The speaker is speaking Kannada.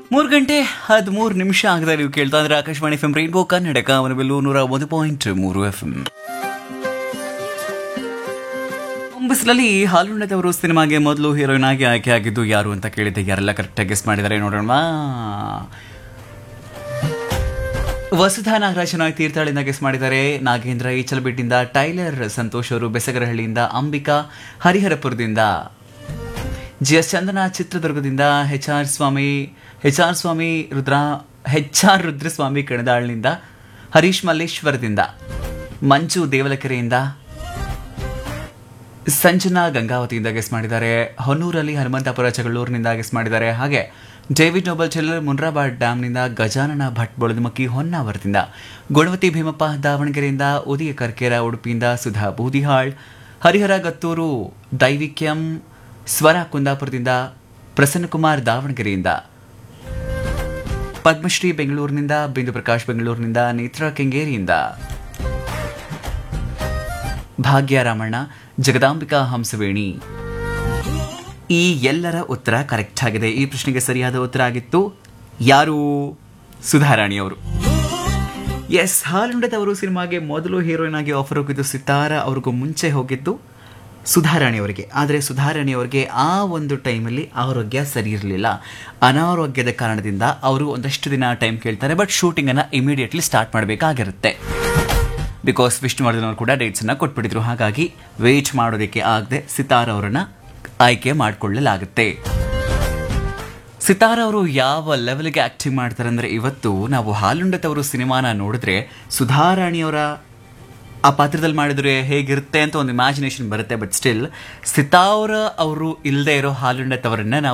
ಮೂರು ಗಂಟೆ ಹದಿಮೂರು ನಿಮಿಷ ಆಗದೆ ನೀವು ಕೇಳ್ತಾ ಇದ್ರೆ Akashvani F M rainbow Kannada Kamanabillu ನೂರ ಒಂದು ಪಾಯಿಂಟ್ ಮೂರು ಎಫ್ ಎಂ ಬಿಸಿಲಲ್ಲಿ ಹಾಲುಣ್ಣದವರು ಸಿನಿಮಾಗೆ ಮೊದಲು ಹೀರೋಯಿನ್ ಆಗಿ ಆಯ್ಕೆ ಆಗಿದ್ದು ಯಾರು ಅಂತ ಕೇಳಿದ್ದೆ ಯಾರೆಲ್ಲ ಕರೆಕ್ಟಾಗಿ ಗೆಸ್ ಮಾಡಿದ್ದಾರೆ ನೋಡೋಣ ವಸುಧಾ ನಾಗರಾಜನಾಯ್ ತೀರ್ಥಹಳ್ಳಿಯಿಂದ ಗೆಸ್ ಮಾಡಿದ್ದಾರೆ ನಾಗೇಂದ್ರ ಈಚಲಬೆಟ್ಟಿಂದ ಟೈಲರ್ ಸಂತೋಷ್ ಅವರು ಬೆಸಗರಹಳ್ಳಿಯಿಂದ ಅಂಬಿಕಾ ಹರಿಹರಪುರದಿಂದ ಜಿ ಎಸ್ ಚಂದನ ಚಿತ್ರದುರ್ಗದಿಂದ H R Swamy H R Swamy Rudra H R Rudraswamy ಕಣದಾಳ್ನಿಂದ ಹರೀಶ್ ಮಲ್ಲೇಶ್ವರದಿಂದ ಮಂಜು ದೇವಲಕೆರೆಯಿಂದ ಸಂಜನಾ ಗಂಗಾವತಿಯಿಂದ ಗೆಸ್ ಮಾಡಿದ್ದಾರೆ ಹೊನ್ನೂರಲ್ಲಿ ಹನುಮಂತಪುರ ಜಗಳೂರಿನಿಂದ ಗೆಸ್ ಮಾಡಿದ್ದಾರೆ ಹಾಗೆ ಡೇವಿಡ್ ನೋಬಲ್ ಚೆಲ್ಲರ್ ಮುನ್ರಾಬಾದ್ ಡ್ಯಾಮ್ನಿಂದ ಗಜಾನನ ಭಟ್ ಬೊಳದುಮಕ್ಕಿ ಹೊನ್ನಾವರದಿಂದ ಗುಣವತಿ ಭೀಮಪ್ಪ ದಾವಣಗೆರೆಯಿಂದ ಉದಯ ಕರ್ಕೇರ ಉಡುಪಿಯಿಂದ ಸುಧಾ ಬೂದಿಹಾಳ್ ಹರಿಹರ ಗತ್ತೂರು ದೈವಿಕ್ಯಂ ಸ್ವರ ಕುಂದಾಪುರದಿಂದ ಪ್ರಸನ್ನಕುಮಾರ್ ದಾವಣಗೆರೆಯಿಂದ ಪದ್ಮಶ್ರೀ ಬೆಂಗಳೂರಿನಿಂದ ಬಿಂದು ಪ್ರಕಾಶ್ ಬೆಂಗಳೂರಿನಿಂದ ನೇತ್ರ ಕೆಂಗೇರಿಯಿಂದ ಭಾಗ್ಯ ರಾಮಣ್ಣ ಜಗದಾಂಬಿಕಾ ಹಂಸವೇಣಿ ಈ ಎಲ್ಲರ ಉತ್ತರ ಕರೆಕ್ಟ್ ಆಗಿದೆ ಈ ಪ್ರಶ್ನೆಗೆ ಸರಿಯಾದ ಉತ್ತರ ಆಗಿತ್ತು ಯಾರು ಸುಧಾರಾಣಿ ಅವರು ಎಸ್ ಹಾಲುಂಡದವರು ಸಿನಿಮಾಗೆ ಮೊದಲು ಹೀರೋಯಿನ್ ಆಗಿ ಆಫರ್ ಹೋಗಿದ್ದು ಸಿತಾರ ಅವ್ರಿಗೂ ಮುಂಚೆ ಹೋಗಿದ್ದು ಸುಧಾರಾಣಿ ಅವರಿಗೆ ಆದರೆ ಸುಧಾರಾಣಿ ಅವರಿಗೆ ಆ ಒಂದು ಟೈಮಲ್ಲಿ ಆರೋಗ್ಯ ಸರಿ ಇರಲಿಲ್ಲ ಅನಾರೋಗ್ಯದ ಕಾರಣದಿಂದ ಅವರು ಒಂದಷ್ಟು ದಿನ ಟೈಮ್ ಕೇಳ್ತಾರೆ ಬಟ್ ಶೂಟಿಂಗನ್ನು ಇಮಿಡಿಯೇಟ್ಲಿ ಸ್ಟಾರ್ಟ್ ಮಾಡಬೇಕಾಗಿರುತ್ತೆ ಬಿಕಾಸ್ ವಿಷ್ಣುವರ್ಧನ್ ಅವರು ಕೂಡ ಡೇಟ್ಸನ್ನು ಕೊಟ್ಬಿಟ್ಟಿದ್ರು ಹಾಗಾಗಿ ವೇಟ್ ಮಾಡೋದಕ್ಕೆ ಆಗದೆ ಸಿತಾರ್ ಅವರನ್ನ ಆಯ್ಕೆ ಮಾಡಿಕೊಳ್ಳಲಾಗುತ್ತೆ ಸಿತಾರ್ ಅವರು ಯಾವ ಲೆವೆಲ್ಗೆ ಆಕ್ಟಿಂಗ್ ಮಾಡ್ತಾರೆ ಅಂದರೆ ಇವತ್ತು ನಾವು ಹಾಲುಂಡತವರು ಸಿನಿಮಾನ ನೋಡಿದ್ರೆ ಸುಧಾರಾಣಿಯವರ ಆ ಪಾತ್ರದಲ್ಲಿ ಮಾಡಿದ್ರೆ ಹೇಗಿರುತ್ತೆ ಅಂತ ಒಂದು ಇಮ್ಯಾಜಿನೇಷನ್ ಬರುತ್ತೆ ಬಟ್ ಸ್ಟಿಲ್ ಸಿತಾರ ಅವರು ಇಲ್ಲದೆ ಇರೋ ಹಾಲುಂಡತವರನ್ನ ನಾವು